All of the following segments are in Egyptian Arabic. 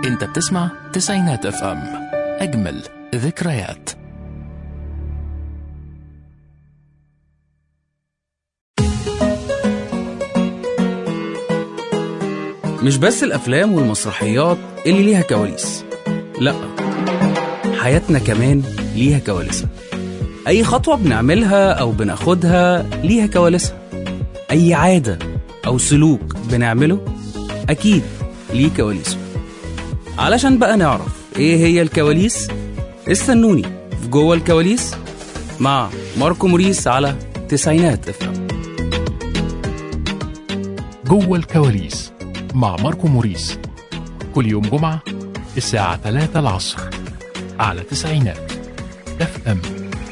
انت بتسمع تسعينات اف ام اجمل ذكريات مش بس الأفلام والمسرحيات اللي ليها كواليس لأ حياتنا كمان ليها كواليسها أي خطوة بنعملها أو بناخدها ليها كواليسها أي عادة أو سلوك بنعمله أكيد ليه كواليسه علشان بقى نعرف إيه هي الكواليس استنوني في جوه الكواليس مع ماركو موريس على تسعينات افهم جوه الكواليس مع ماركو موريس كل يوم جمعة الساعة 3 العصر على تسعينات اف ام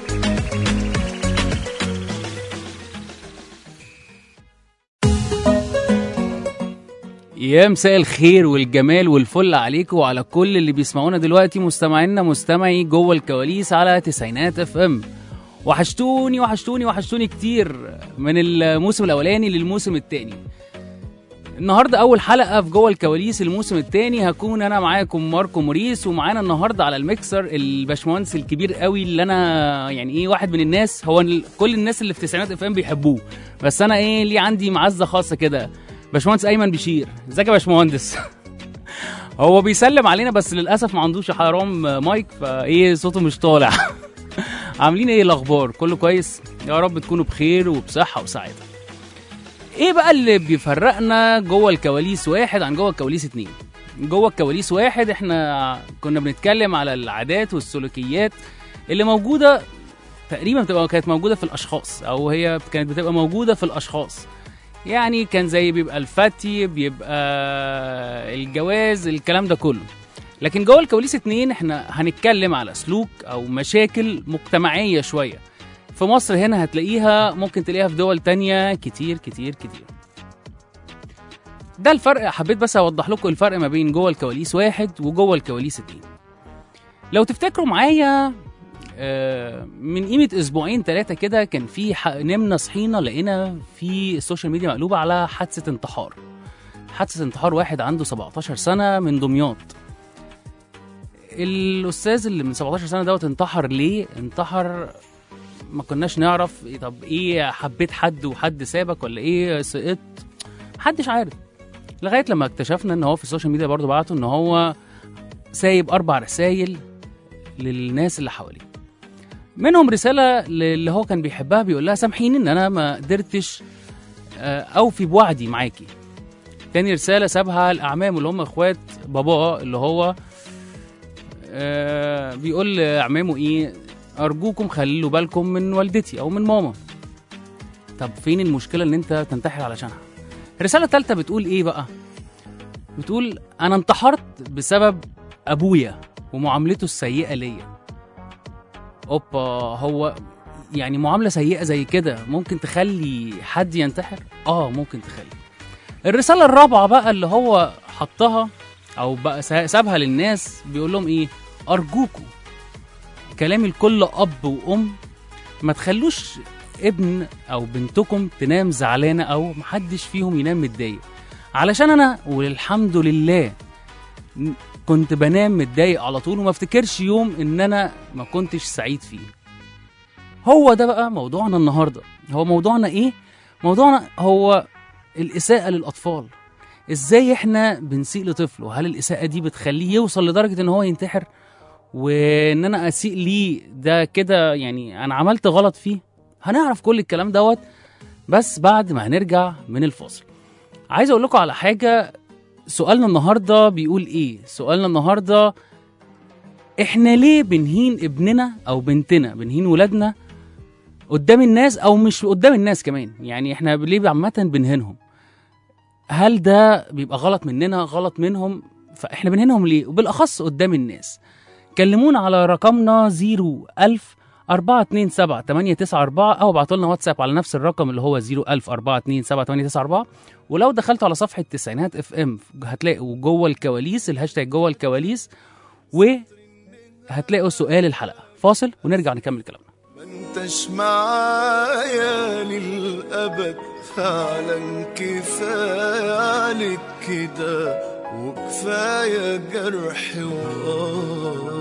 يا مساء الخير والجمال والفل عليكم وعلى كل اللي بيسمعونا دلوقتي مستمعينا مستمعي جوه الكواليس على تسعينات اف ام وحشتوني وحشتوني وحشتوني كتير من الموسم الاولاني للموسم الثاني النهارده اول حلقه في جوه الكواليس الموسم الثاني هكون انا معاكم ماركو موريس ومعانا النهارده على الميكسر الباشمهندس الكبير قوي اللي انا يعني ايه واحد من الناس هو ال- كل الناس اللي في تسعينات اف ام بيحبوه بس انا ايه ليه عندي معزه خاصه كده باشمهندس ايمن بشير ازيك يا باشمهندس هو بيسلم علينا بس للاسف ما عندوش حرام مايك فايه صوته مش طالع عاملين ايه الاخبار كله كويس يا رب تكونوا بخير وبصحه وسعاده ايه بقى اللي بيفرقنا جوه الكواليس واحد عن جوه الكواليس اتنين جوه الكواليس واحد احنا كنا بنتكلم على العادات والسلوكيات اللي موجوده تقريبا بتبقى كانت موجوده في الاشخاص او هي كانت بتبقى موجوده في الاشخاص يعني كان زي بيبقى الفتي بيبقى الجواز الكلام ده كله لكن جوه الكواليس اتنين احنا هنتكلم على سلوك او مشاكل مجتمعيه شويه في مصر هنا هتلاقيها ممكن تلاقيها في دول تانية كتير كتير كتير ده الفرق حبيت بس اوضح لكم الفرق ما بين جوه الكواليس واحد وجوه الكواليس اتنين لو تفتكروا معايا آه، من قيمة أسبوعين ثلاثة كده كان في ح- نمنا صحينا لقينا في السوشيال ميديا مقلوبة على حادثة انتحار حادثة انتحار واحد عنده 17 سنة من دمياط الأستاذ اللي من 17 سنة دوت انتحر ليه؟ انتحر ما كناش نعرف إيه طب ايه حبيت حد وحد سابك ولا ايه سقطت محدش عارف لغايه لما اكتشفنا ان هو في السوشيال ميديا برضه بعته ان هو سايب اربع رسائل للناس اللي حواليه منهم رساله اللي هو كان بيحبها بيقول لها سامحيني ان انا ما قدرتش آه، اوفي بوعدي معاكي تاني رساله سابها لاعمامه اللي هم اخوات باباه اللي هو آه، بيقول لاعمامه ايه ارجوكم خلوا بالكم من والدتي او من ماما طب فين المشكله ان انت تنتحر علشانها الرساله الثالثه بتقول ايه بقى بتقول انا انتحرت بسبب ابويا ومعاملته السيئه ليا اوبا هو يعني معامله سيئه زي كده ممكن تخلي حد ينتحر اه ممكن تخلي الرساله الرابعه بقى اللي هو حطها او بقى سا- سابها للناس بيقول لهم ايه ارجوكم كلامي لكل اب وام ما تخلوش ابن او بنتكم تنام زعلانه او محدش فيهم ينام متضايق علشان انا والحمد لله ن- كنت بنام متضايق على طول وما افتكرش يوم ان انا ما كنتش سعيد فيه هو ده بقى موضوعنا النهارده هو موضوعنا ايه موضوعنا هو الاساءه للاطفال ازاي احنا بنسيء لطفل وهل الاساءه دي بتخليه يوصل لدرجه ان هو ينتحر وان انا اسيء ليه ده كده يعني انا عملت غلط فيه هنعرف كل الكلام دوت بس بعد ما هنرجع من الفاصل عايز اقول لكم على حاجه سؤالنا النهارده بيقول ايه سؤالنا النهارده احنا ليه بنهين ابننا او بنتنا بنهين ولادنا قدام الناس او مش قدام الناس كمان يعني احنا ليه عامه بنهينهم هل ده بيبقى غلط مننا غلط منهم فاحنا بنهينهم ليه وبالاخص قدام الناس كلمونا على رقمنا 01000 427 894 او ابعتوا لنا واتساب على نفس الرقم اللي هو 01000 427 894 ولو دخلتوا على صفحه تسعينات اف ام هتلاقوا جوه الكواليس الهاشتاج جوه الكواليس وهتلاقوا سؤال الحلقه فاصل ونرجع نكمل كلامنا ما انتش معايا للأبد فعلا كفاية عليك كده وكفاية جرح وآه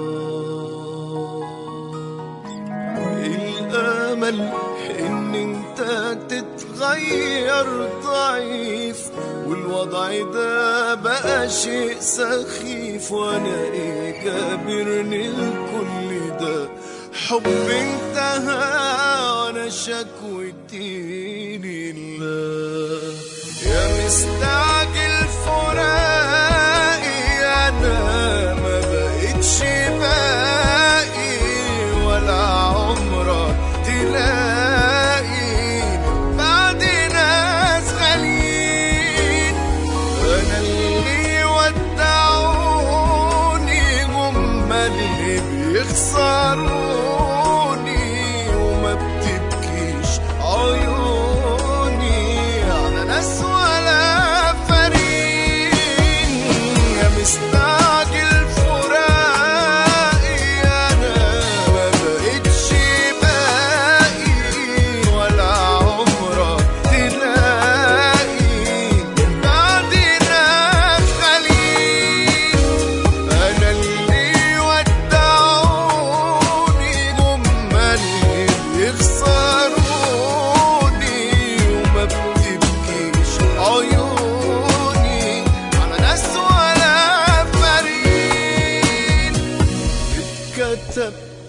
الأمل إن أنت تتغير ضعيف والوضع ده بقى شيء سخيف وأنا إيه جابرني الكل ده حب انتهى وأنا شكوتي لله يا مستعجل فراقي أنا ما بقتش باقي ولا عمرك تلاقي بعد ناس غاليين أنا اللي ودعوني هم اللي بيخسروني وما بتبكيش عيوني على ناس ولا فريق يا مستعجل فراقي أنا ما بقتش باقي ولا عمرك تلاقي بعد ناس غاليين أنا اللي ودعوني هم اللي بيخسروني وما بتبكيش عيوني على ناس ولا فريق اتكتب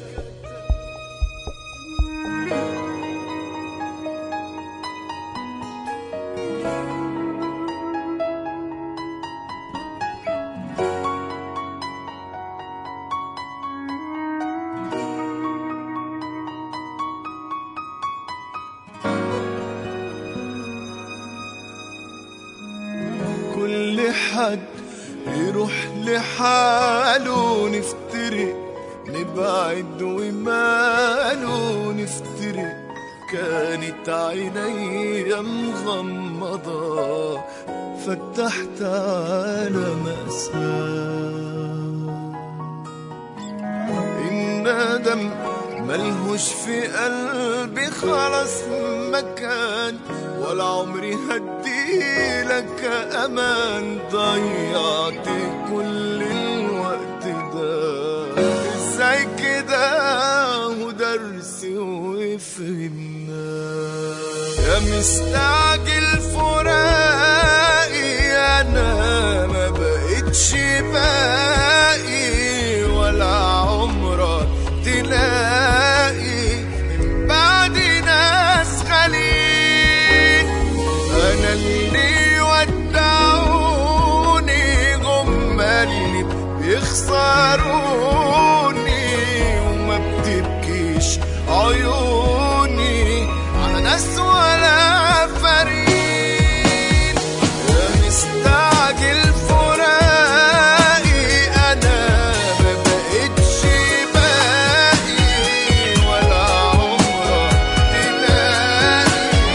كل حد يروح لحاله نفترق نبعد وماله نفترق كانت عيني مغمضة فتحت على مأساة الندم ملهوش في قلبي خلاص مكان ولا عمري هديلك امان ضيعت كل الوقت ده ازاي كده ودرسي وفهمنا يا مستعجل فراقي انا ما بقتش باقي ولا عمرك تلاقي من بعد ناس غاليين انا اللي ودعوني هم اللي بيخسروني وما بتبكيش عيوني على ناس ولا فريق يا مستعجل فراقي انا ما بقتش باقي ولا عمرك تلاقي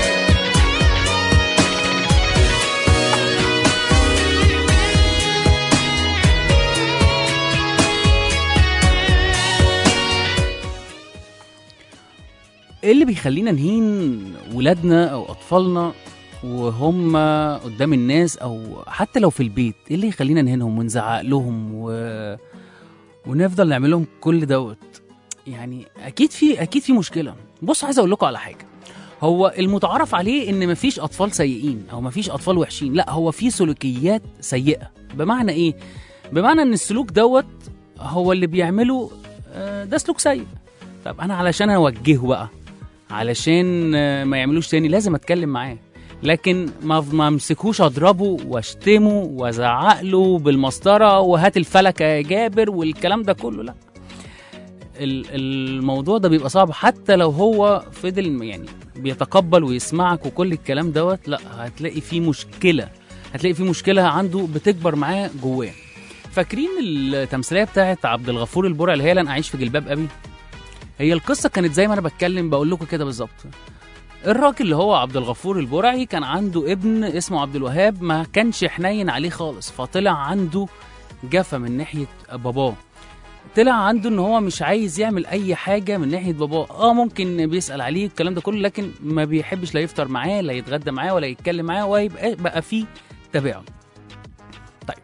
ايه اللي بيخلينا نهين ولادنا او اطفالنا وهم قدام الناس او حتى لو في البيت ايه اللي يخلينا نهينهم ونزعق لهم و... ونفضل نعمل لهم كل دوت يعني اكيد في اكيد في مشكله بص عايز اقول لكم على حاجه هو المتعارف عليه ان مفيش اطفال سيئين او مفيش اطفال وحشين لا هو في سلوكيات سيئه بمعنى ايه بمعنى ان السلوك دوت هو اللي بيعمله آه، ده سلوك سيء طب انا علشان اوجهه بقى علشان آه، ما يعملوش تاني لازم اتكلم معاه لكن ما ما امسكوش اضربه واشتمه وازعق له بالمسطره وهات الفلكه يا جابر والكلام ده كله لا ال- الموضوع ده بيبقى صعب حتى لو هو فضل يعني بيتقبل ويسمعك وكل الكلام دوت لا هتلاقي فيه مشكله هتلاقي فيه مشكله عنده بتكبر معاه جواه فاكرين التمثيليه بتاعت عبد الغفور البرع اللي هي لن اعيش في جلباب ابي هي القصه كانت زي ما انا بتكلم بقول لكم كده بالظبط الراجل اللي هو عبد الغفور البرعي كان عنده ابن اسمه عبد الوهاب ما كانش حنين عليه خالص فطلع عنده جفا من ناحيه باباه طلع عنده ان هو مش عايز يعمل اي حاجه من ناحيه باباه اه ممكن بيسال عليه الكلام ده كله لكن ما بيحبش لا يفطر معاه لا يتغدى معاه ولا يتكلم معاه ويبقى بقى فيه تباعد طيب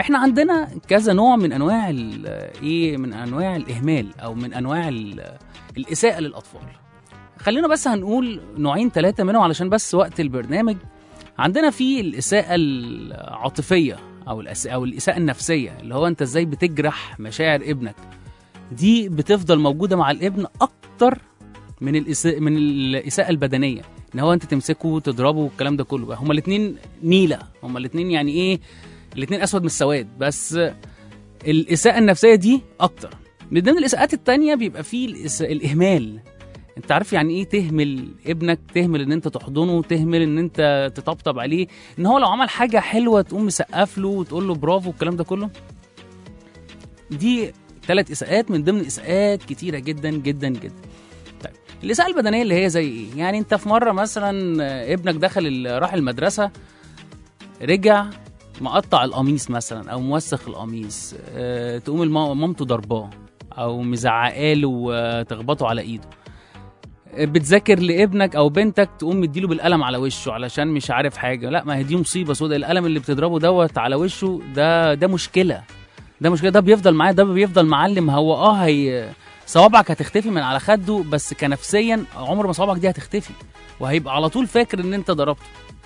احنا عندنا كذا نوع من انواع ال- ايه من انواع الاهمال او من انواع ال- الاساءه للاطفال خلينا بس هنقول نوعين ثلاثه منهم علشان بس وقت البرنامج عندنا في الاساءه العاطفيه او الأس... او الاساءه النفسيه اللي هو انت ازاي بتجرح مشاعر ابنك دي بتفضل موجوده مع الابن اكتر من الإساءة من الاساءه البدنيه ان هو انت تمسكه وتضربه والكلام ده كله هما الاثنين نيله هما الاثنين يعني ايه الاثنين اسود من السواد بس الاساءه النفسيه دي اكتر من ضمن الاساءات التانية بيبقى فيه الإس... الاهمال انت عارف يعني ايه تهمل ابنك تهمل ان انت تحضنه تهمل ان انت تطبطب عليه ان هو لو عمل حاجه حلوه تقوم مسقف له وتقول له برافو والكلام ده كله دي ثلاث اساءات من ضمن اساءات كتيره جدا جدا جدا طيب الاساءه البدنيه اللي هي زي ايه يعني انت في مره مثلا آه، ابنك دخل ال- راح المدرسه رجع مقطع القميص مثلا او موسخ القميص أه تقوم الم- مامته ضرباه او مزعقاله وتخبطه على ايده آه، بتذاكر لابنك او بنتك تقوم مديله بالقلم على وشه علشان مش عارف حاجه لا ما هي دي مصيبه سودا القلم اللي بتضربه دوت على وشه ده ده مشكله ده مشكله ده بيفضل معاه ده بيفضل معلم هو اه هي صوابعك هتختفي من على خده بس كنفسيا عمر ما صوابعك دي هتختفي وهيبقى على طول فاكر ان انت ضربته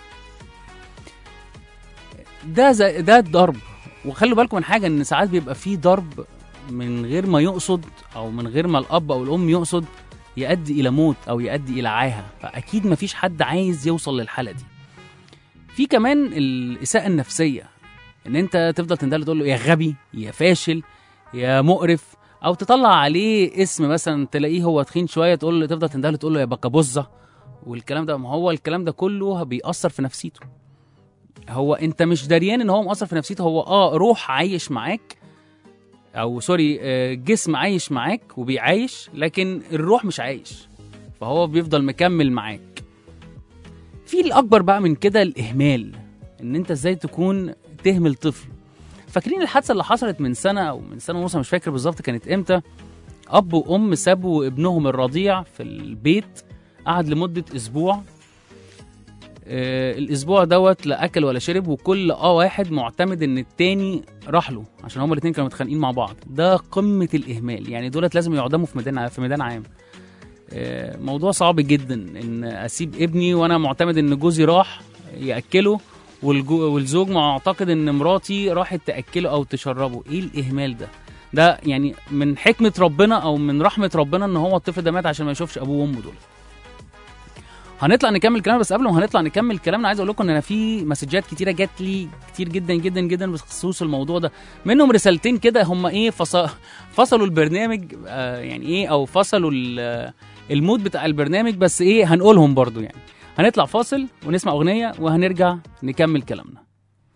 ده زي ده الضرب وخلوا بالكم من حاجه ان ساعات بيبقى فيه ضرب من غير ما يقصد او من غير ما الاب او الام يقصد يؤدي الى موت او يؤدي الى عاهه فاكيد مفيش حد عايز يوصل للحاله دي في كمان الاساءه النفسيه ان انت تفضل تندل تقول له يا غبي يا فاشل يا مقرف او تطلع عليه اسم مثلا تلاقيه هو تخين شويه تقول له تفضل تندل تقول له يا بكابوزه والكلام ده ما هو الكلام ده كله بيأثر في نفسيته هو انت مش دريان ان هو مؤثر في نفسيته هو اه روح عايش معاك او سوري آه، جسم عايش معاك وبيعايش لكن الروح مش عايش فهو بيفضل مكمل معاك في الاكبر بقى من كده الاهمال ان انت ازاي تكون تهمل طفل فاكرين الحادثه اللي حصلت من سنه او من سنه ونص مش فاكر بالظبط كانت امتى اب وام سابوا ابنهم الرضيع في البيت قعد لمده اسبوع آه، الاسبوع دوت لا اكل ولا شرب وكل اه واحد معتمد ان التاني راح له عشان هما الاثنين كانوا متخانقين مع بعض ده قمه الاهمال يعني دولت لازم يعدموا في ميدان في ميدان عام آه، موضوع صعب جدا ان اسيب ابني وانا معتمد ان جوزي راح ياكله والجو والزوج معتقد ان مراتي راحت تاكله او تشربه ايه الاهمال ده ده يعني من حكمه ربنا او من رحمه ربنا ان هو الطفل ده مات عشان ما يشوفش ابوه وامه دول هنطلع نكمل كلامنا بس قبل ما هنطلع نكمل كلامنا عايز اقول لكم ان انا في مسجات كتيره جات لي كتير جدا جدا جدا بخصوص الموضوع ده منهم رسالتين كده هم ايه فص... فصلوا البرنامج آه يعني ايه او فصلوا ال- المود بتاع البرنامج بس ايه هنقولهم برضو يعني هنطلع فاصل ونسمع اغنيه وهنرجع نكمل كلامنا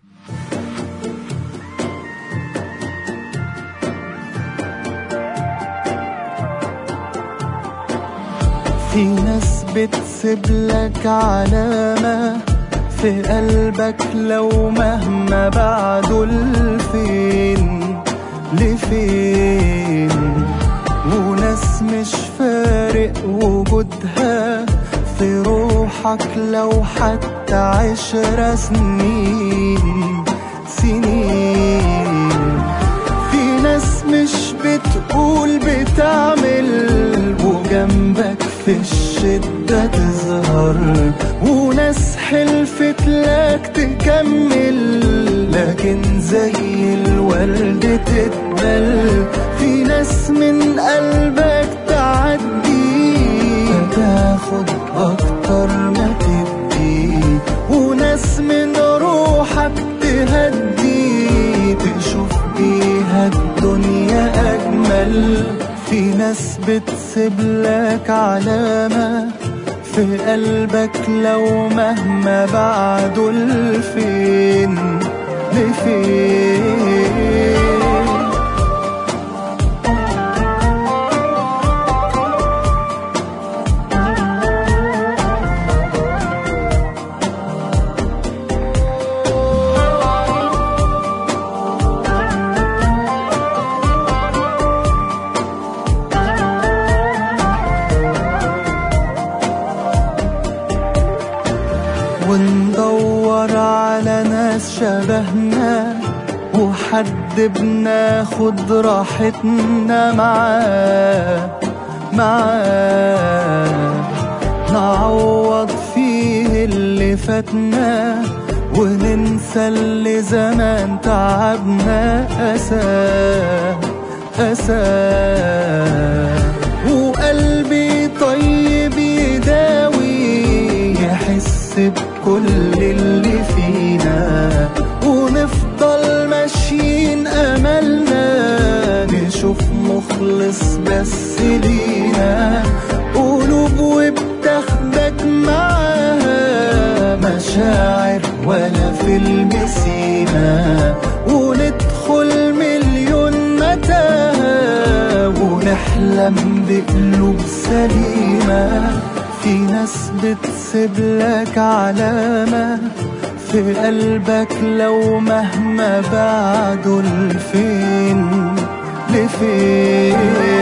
في ناس بتسيب لك علامة في قلبك لو مهما بعدوا لفين لفين وناس مش فارق وجودها في روحك لو حتى عشر سنين سنين في ناس مش بتقول بتعمل وجنبك في الشدة تظهر وناس حلفت لك تكمل لكن زي الورد تتبل في ناس من قلبك تعدي فتاخد أكتر ما تدي وناس من روحك تهدي تشوف بيها الدنيا أجمل في ناس بتسيب لك علامة في قلبك لو مهما بعدوا لفين لفين وندور على ناس شبهنا وحد بناخد راحتنا معاه معاه نعوض فيه اللي فاتنا وننسى اللي زمان تعبنا أساه أساه وقلبي طيب يداوي يحس بكل اللي فينا ونفضل ماشيين أملنا نشوف مخلص بس لينا قلوب وبتاخدك معاها مشاعر ولا فيلم سيما وندخل مليون متاهة ونحلم بقلوب سليمة في ناس بتسيب لك علامة في قلبك لو مهما بعدوا لفين لفين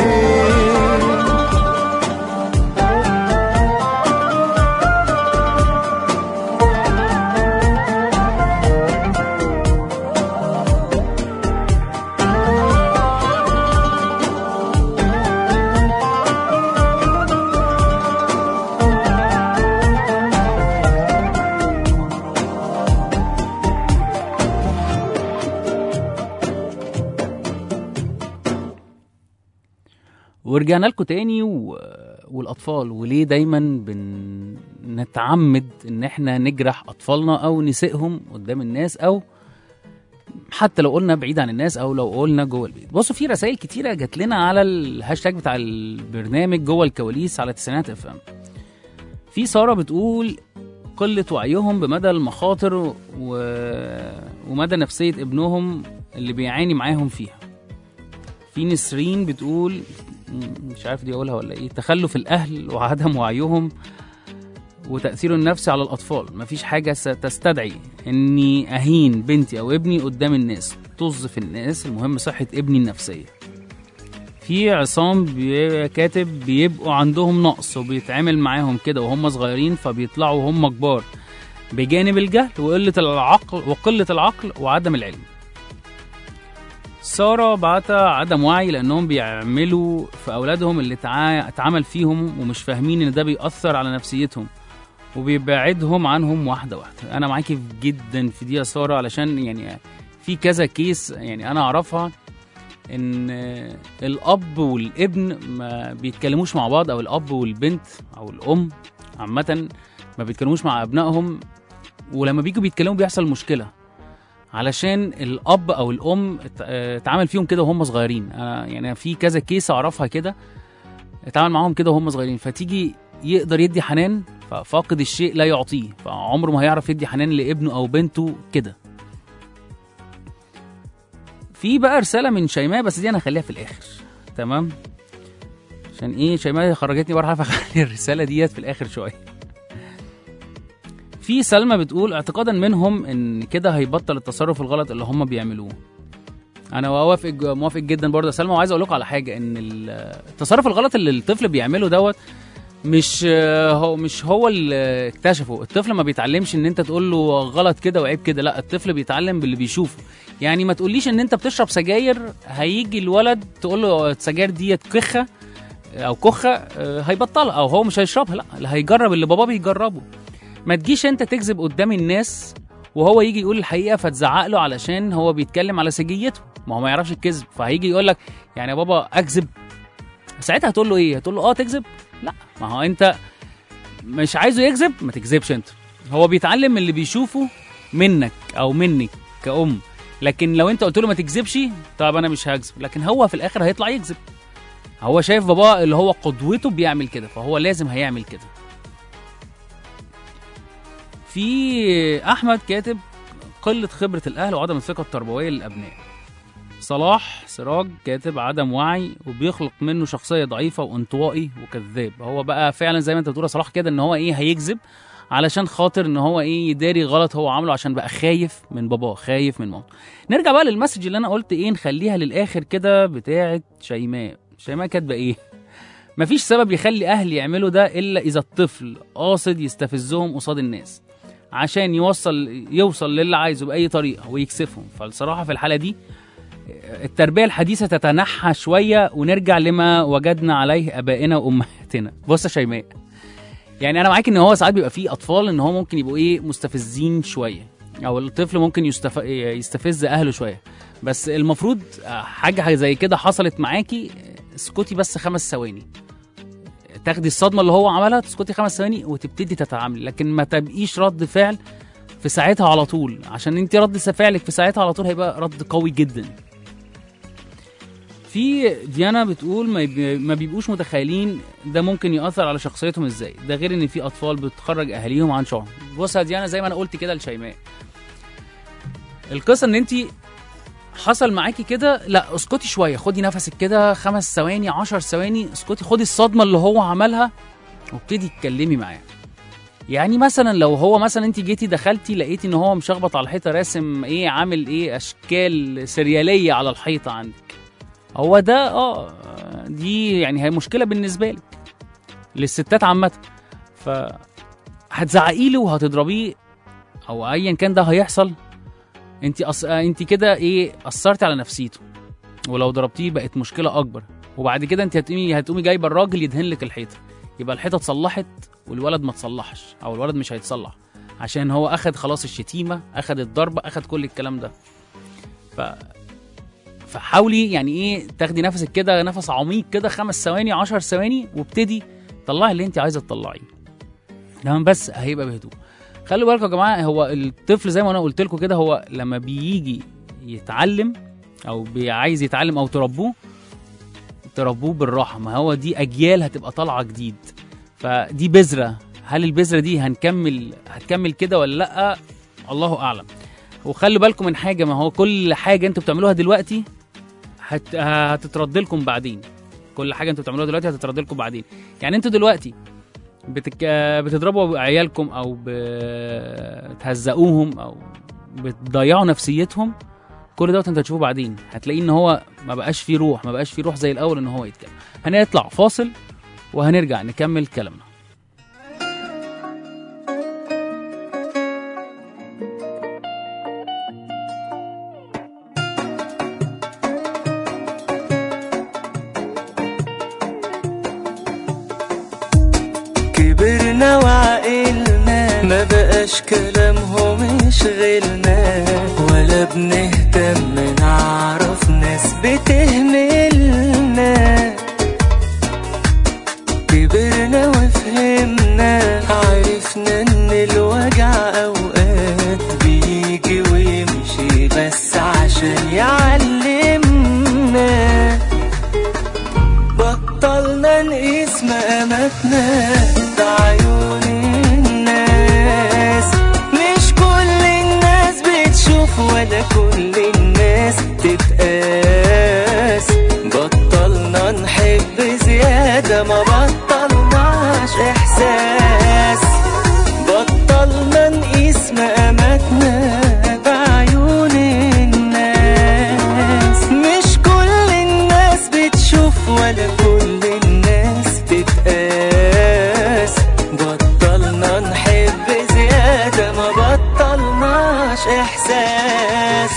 ورجعنا لكم تاني و... والاطفال وليه دايما بنتعمد ان احنا نجرح اطفالنا او نسيئهم قدام الناس او حتى لو قلنا بعيد عن الناس او لو قلنا جوه البيت بصوا في رسائل كتيره جات لنا على الهاشتاج بتاع البرنامج جوه الكواليس على تسعينات اف ام في ساره بتقول قله وعيهم بمدى المخاطر و... ومدى نفسيه ابنهم اللي بيعاني معاهم فيها في نسرين بتقول مش عارف دي اقولها ولا ايه تخلف الاهل وعدم وعيهم وتاثيره النفسي على الاطفال مفيش حاجه ستستدعي اني اهين بنتي او ابني قدام الناس طز في الناس المهم صحه ابني النفسيه في عصام بي- كاتب بيبقوا عندهم نقص وبيتعامل معاهم كده وهم صغيرين فبيطلعوا وهم كبار بجانب الجهل وقله العقل وقله العقل وعدم العلم سارة بعتها عدم وعي لأنهم بيعملوا في أولادهم اللي تع- اتعمل فيهم ومش فاهمين إن ده بيأثر على نفسيتهم وبيبعدهم عنهم واحدة واحدة أنا معاكي جدا في دي يا سارة علشان يعني في كذا كيس يعني أنا أعرفها إن الأب والابن ما بيتكلموش مع بعض أو الأب والبنت أو الأم عامة ما بيتكلموش مع أبنائهم ولما بيجوا بيتكلموا بيحصل مشكلة علشان الاب او الام ات- اه، اتعامل فيهم كده وهم صغيرين انا يعني في كذا كيس اعرفها كده اتعامل معاهم كده وهم صغيرين فتيجي يقدر يدي حنان ففاقد الشيء لا يعطيه فعمره ما هيعرف يدي حنان لابنه او بنته كده في بقى رساله من شيماء بس دي انا هخليها في الاخر تمام عشان ايه شيماء خرجتني بره عارف اخلي الرساله ديت في الاخر شويه في سلمى بتقول اعتقادا منهم ان كده هيبطل التصرف الغلط اللي هم بيعملوه انا موافق موافق جدا برضه يا سلمى وعايز اقول لكم على حاجه ان ال- التصرف الغلط اللي الطفل بيعمله دوت مش هو مش هو اللي اكتشفه الطفل ما بيتعلمش ان انت تقول له غلط كده وعيب كده لا الطفل بيتعلم باللي بيشوفه يعني ما تقوليش ان انت بتشرب سجاير هيجي الولد تقول له السجاير ديت كخه او كخه آه، هيبطلها او هو مش هيشربها لا اللي هيجرب اللي باباه بيجربه ما تجيش انت تكذب قدام الناس وهو يجي يقول الحقيقه فتزعق له علشان هو بيتكلم على سجيته ما هو ما يعرفش الكذب فهيجي يقول لك يعني يا بابا اكذب ساعتها هتقول له ايه هتقول له اه تكذب لا ما هو انت مش عايزه يكذب ما تكذبش انت هو بيتعلم من اللي بيشوفه منك او منك كأم لكن لو انت قلت له ما تكذبش طب انا مش هكذب لكن هو في الاخر هيطلع يكذب هو شايف باباه اللي هو قدوته بيعمل كده فهو لازم هيعمل كده في احمد كاتب قله خبره الاهل وعدم الثقه التربويه للابناء صلاح سراج كاتب عدم وعي وبيخلق منه شخصيه ضعيفه وانطوائي وكذاب هو بقى فعلا زي ما انت بتقول يا صلاح كده ان هو ايه هيكذب علشان خاطر ان هو ايه يداري غلط هو عامله عشان بقى خايف من باباه خايف من مامته نرجع بقى للمسج اللي انا قلت ايه نخليها للاخر كده بتاعه شيماء شيماء كاتبه ايه مفيش سبب يخلي اهل يعملوا ده الا اذا الطفل قاصد يستفزهم قصاد الناس عشان يوصل يوصل للي عايزه باي طريقه ويكسفهم فالصراحه في الحاله دي التربيه الحديثه تتنحى شويه ونرجع لما وجدنا عليه ابائنا وامهاتنا بص يا شيماء يعني انا معاك ان هو ساعات بيبقى فيه اطفال ان هو ممكن يبقوا ايه مستفزين شويه او الطفل ممكن يستف... يستفز اهله شويه بس المفروض حاجه زي كده حصلت معاكي اسكتي بس خمس ثواني تاخدي الصدمه اللي هو عملها تسكتي خمس ثواني وتبتدي تتعاملي لكن ما تبقيش رد فعل في ساعتها على طول عشان انت رد فعلك في ساعتها على طول هيبقى رد قوي جدا في ديانا بتقول ما, يب... ما بيبقوش متخيلين ده ممكن ياثر على شخصيتهم ازاي ده غير ان في اطفال بتخرج اهاليهم عن شعور بص يا ديانا زي ما انا قلت كده لشيماء القصه ان انت حصل معاكي كده لا اسكتي شويه خدي نفسك كده خمس ثواني عشر ثواني اسكتي خدي الصدمه اللي هو عملها وابتدي اتكلمي معاه يعني مثلا لو هو مثلا انت جيتي دخلتي لقيتي ان هو مشخبط على الحيطه راسم ايه عامل ايه اشكال سرياليه على الحيطه عندك هو ده اه دي يعني هي مشكله بالنسبه لك للستات عامه ف هتزعقي له وهتضربيه او ايا كان ده هيحصل انت أص... انت كده ايه اثرتي على نفسيته ولو ضربتيه بقت مشكله اكبر وبعد كده انت هتقومي هتقومي جايبه الراجل يدهن لك الحيطه يبقى الحيطه اتصلحت والولد ما اتصلحش او الولد مش هيتصلح عشان هو اخد خلاص الشتيمه اخد الضربه اخد كل الكلام ده ف فحاولي يعني ايه تاخدي نفسك كده نفس عميق كده خمس ثواني عشر ثواني وابتدي طلعي اللي انت عايزه تطلعيه تمام بس هيبقى بهدوء خلوا بالكم يا جماعه هو الطفل زي ما انا قلت لكم كده هو لما بيجي يتعلم او بي- عايز يتعلم او تربوه تربوه بالراحه ما هو دي اجيال هتبقى طالعه جديد فدي بذره هل البذره دي هنكمل هتكمل كده ولا لا الله اعلم وخلوا بالكم من حاجه ما هو كل حاجه انتوا بتعملوها دلوقتي هت... هتترد لكم بعدين كل حاجه انتوا بتعملوها دلوقتي هتترد لكم بعدين يعني انتوا دلوقتي بتك... بتضربوا عيالكم او بتهزقوهم او بتضيعوا نفسيتهم كل دوت انت هتشوفه بعدين هتلاقيه ان هو ما بقاش فيه روح ما بقاش فيه روح زي الاول ان هو يتكلم هنطلع فاصل وهنرجع نكمل كلامنا كبرنا وعقلنا ما بقاش كلامهم يشغلنا ولا بنهتم نعرف ناس بتهملنا كبرنا وفهمنا عرفنا ان الوجع اوقات بيجي ويمشي بس عشان يعلمنا بطلنا نقيس مقاماتنا بعيون الناس مش كل الناس بتشوف ولا كل الناس تتقاس بطلنا نحب زيادة ما بطلناش إحساس بطلنا نقيس مقاماتنا بعيون الناس مش كل الناس بتشوف ولا كل الناس تتقاس بطلنا نحب زيادة ما بطلناش إحساس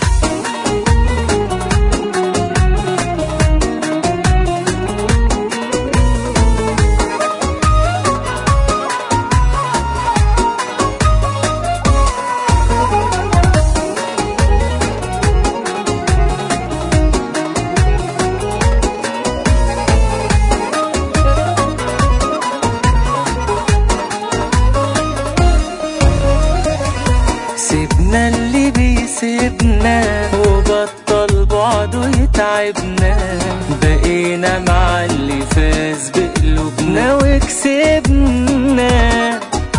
سيبنا اللي بيسيبنا وبطل بعده يتعبنا بقينا مع اللي فاز بقلوبنا وكسبنا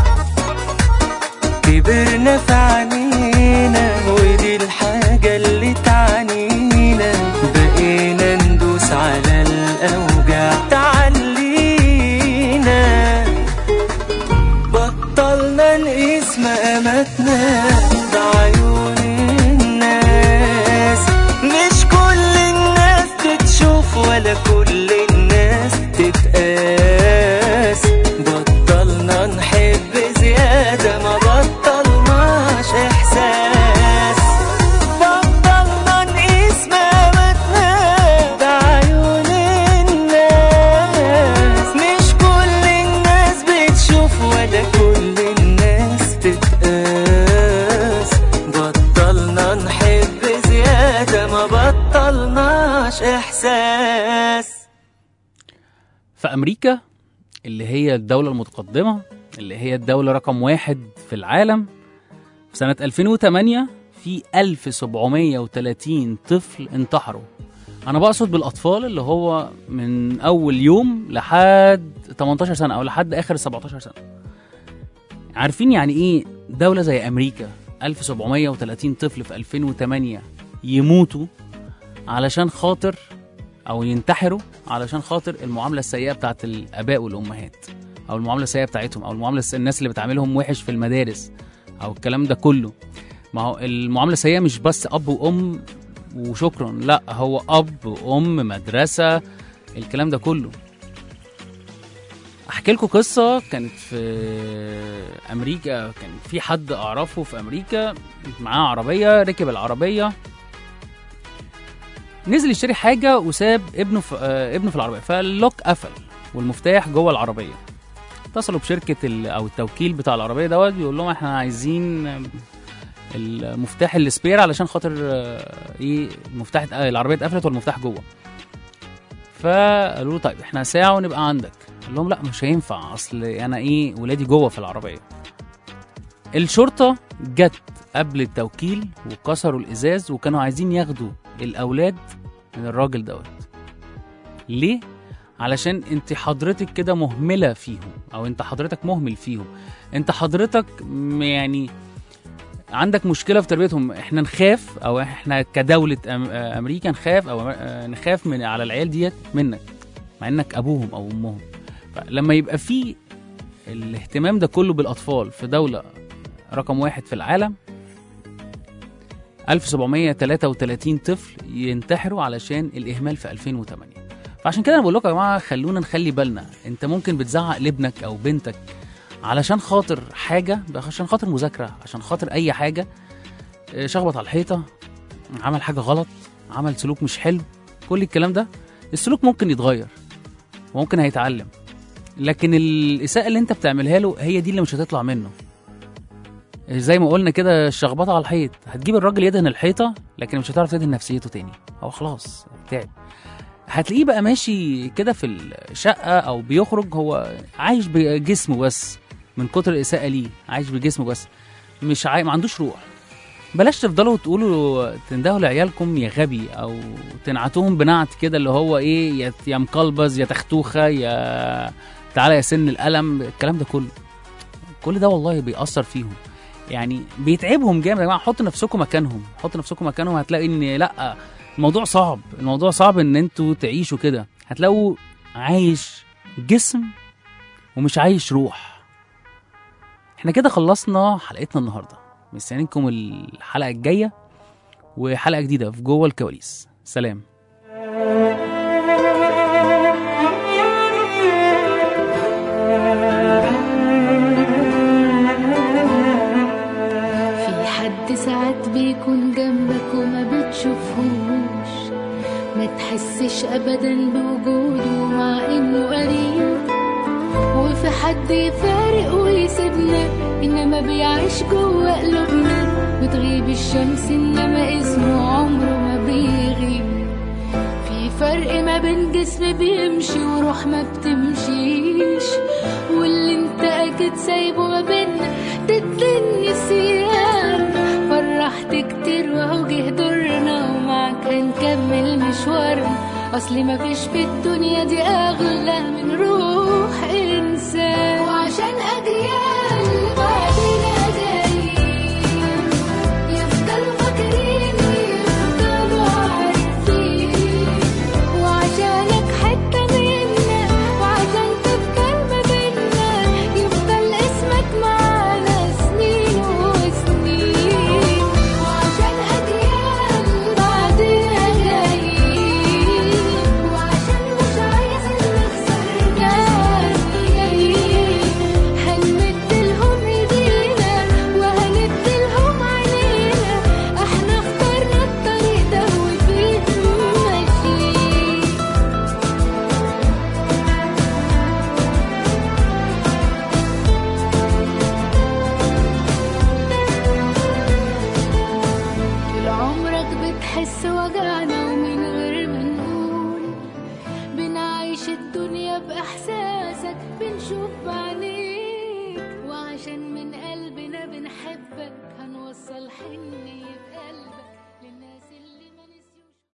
كبرنا في عينينا ودي الحاجة اللي تعنينا بقينا ندوس على الأوجاع تعلينا بطلنا نقيس مقاماتنا بعيون الناس مش كل الناس بتشوف ولا كل الناس تتقاس بطلنا نحب زيادة ما بطلناش فامريكا اللي هي الدوله المتقدمه اللي هي الدوله رقم واحد في العالم في سنه 2008 في 1730 طفل انتحروا انا بقصد بالاطفال اللي هو من اول يوم لحد 18 سنه او لحد اخر 17 سنه عارفين يعني ايه دوله زي امريكا 1730 طفل في 2008 يموتوا علشان خاطر او ينتحروا علشان خاطر المعامله السيئه بتاعت الاباء والامهات او المعامله السيئه بتاعتهم او المعامله الس- الناس اللي بتعاملهم وحش في المدارس او الكلام ده كله ما هو المعامله السيئه مش بس اب وام وشكرا لا هو اب وام مدرسه الكلام ده كله احكي لكم قصه كانت في امريكا كان في حد اعرفه في امريكا معاه عربيه ركب العربيه نزل يشتري حاجه وساب ابنه في آه، ابنه في العربيه فاللوك قفل والمفتاح جوه العربيه اتصلوا بشركه ال- او التوكيل بتاع العربيه دوت بيقول لهم احنا عايزين آه، المفتاح السبير علشان خاطر آه، ايه المفتاح آه، العربيه اتقفلت والمفتاح جوه فقالوا له طيب احنا ساعه ونبقى عندك قال لهم لا مش هينفع اصل انا ايه ولادي جوه في العربيه الشرطه جت قبل التوكيل وكسروا الازاز وكانوا عايزين ياخدوا الاولاد من الراجل دوت ليه علشان انت حضرتك كده مهمله فيهم او انت حضرتك مهمل فيهم انت حضرتك م- يعني عندك مشكله في تربيتهم احنا نخاف او احنا كدوله أم- آه، امريكا نخاف او آه، نخاف من على العيال ديت منك مع انك ابوهم او امهم فلما يبقى في الاهتمام ده كله بالاطفال في دوله رقم واحد في العالم 1733 طفل ينتحروا علشان الاهمال في 2008 فعشان كده انا بقول لكم يا جماعه خلونا نخلي بالنا انت ممكن بتزعق لابنك او بنتك علشان خاطر حاجه عشان خاطر مذاكره عشان خاطر اي حاجه اه، شخبط على الحيطه عمل حاجه غلط عمل سلوك مش حلو كل الكلام ده السلوك ممكن يتغير وممكن هيتعلم لكن الاساءه اللي انت بتعملها له هي دي اللي مش هتطلع منه زي ما قلنا كده الشخبطه على الحيط هتجيب الراجل يدهن الحيطه لكن مش هتعرف تدهن نفسيته تاني هو خلاص تعب هتلاقيه بقى ماشي كده في الشقه او بيخرج هو عايش بجسمه بس من كتر الاساءه ليه عايش بجسمه بس مش عاي... ما عندوش روح بلاش تفضلوا تقولوا تندهوا لعيالكم يا غبي او تنعتوهم بنعت كده اللي هو ايه يا يا مقلبز يا تختوخه يا تعالى يا سن القلم الكلام ده كله كل ده والله بيأثر فيهم يعني بيتعبهم جامد يا جماعه حطوا نفسكم مكانهم حطوا نفسكم مكانهم هتلاقي ان لا الموضوع صعب الموضوع صعب ان انتوا تعيشوا كده هتلاقوا عايش جسم ومش عايش روح احنا كده خلصنا حلقتنا النهارده مستنيينكم الحلقه الجايه وحلقه جديده في جوه الكواليس سلام في حد ساعات بيكون جنبك وما بتشوفهوش ما تحسش ابدا بوجوده مع انه قريب وفي حد يفارق ويسيبنا انما بيعيش جوه قلوبنا بتغيب الشمس انما اسمه عمره ما بيغيب في فرق ما بين جسم بيمشي وروح ما بتمشيش واللي انت اكيد سايبه ما بينا ضد النسيان فرحت كتير وهو جه دورنا ومعاك هنكمل مشوارنا اصل ما فيش في الدنيا دي اغلى من روح انسان وعشان اجيال بعدنا جايين يفضلوا فاكرين يفضلوا عارفين وعشانك حتة منا وعشان تفضل ما بينا يفضل اسمك معانا سنين وسنين وعشان أجيال بعدنا جايين وعشان مش عايزين نخسر ناس جايين هنمدلهم ايدينا وهندلهم علينا احنا اخترنا الطريق ده وفيه ماشيين طول عمرك بتحس وجعنا ومن غير ما نقول بنعيش الدنيا بإحساس بنشوف بعينينا